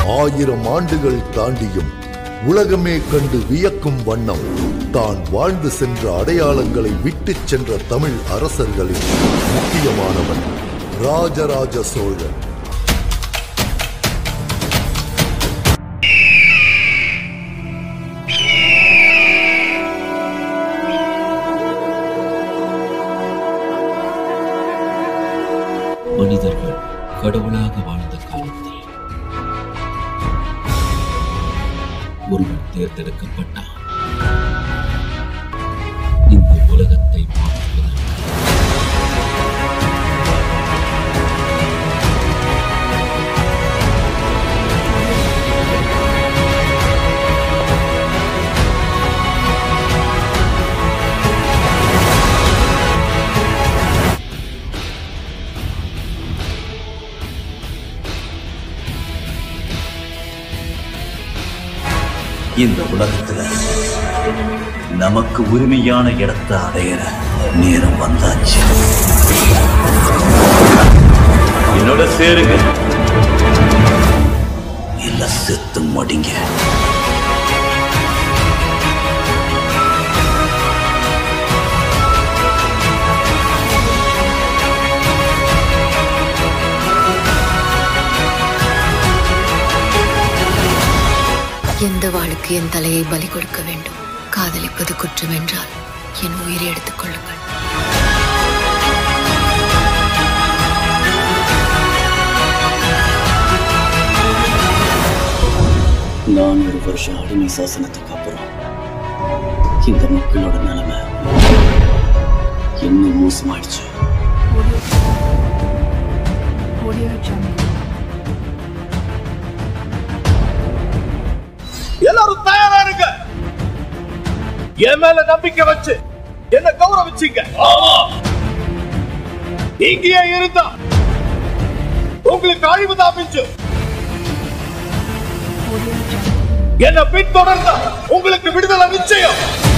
ஆயிரம் ஆண்டுகள் தாண்டியும் உலகமே கண்டு வியக்கும் வண்ணம் தான் வாழ்ந்து சென்ற அடையாளங்களை விட்டுச் சென்ற தமிழ் அரசர்களில் முக்கியமானவன் ராஜராஜ சோழன் மனிதர்கள் கடவுளாக வாழ்ந்த காலத்தில் ஒருவன் தேர்ந்தெடுக்கப்பட்டான் இந்த உலகத்தை மாற்றுவதற்கு இந்த உலகத்துல நமக்கு உரிமையான இடத்தை அடையிற நேரம் வந்தாச்சு என்னோட சேருங்க இல்ல செத்து மடிங்க எந்த வாளுக்கு என் தலையை பலி கொடுக்க வேண்டும் காதலிப்பது குற்றம் என்றால் என் உயிரை எடுத்துக் கொள்ளுங்கள் நானூறு வருஷம் அடிமை சாசனத்துக்கு அப்புறம் இந்த மக்களோட நிலைமை இன்னும் மோசமாயிடுச்சு Audio Jungle. எல்லாரும் தயாரா இருங்க என் மேல நம்பிக்கை வச்சு என்ன கௌரவிச்சீங்க இங்கேயே இருந்தா உங்களுக்கு அழிவுதான் மிஞ்சும் Audio Jungle. என்ன பின்தொடர்ந்தா உங்களுக்கு விடுதலை நிச்சயம்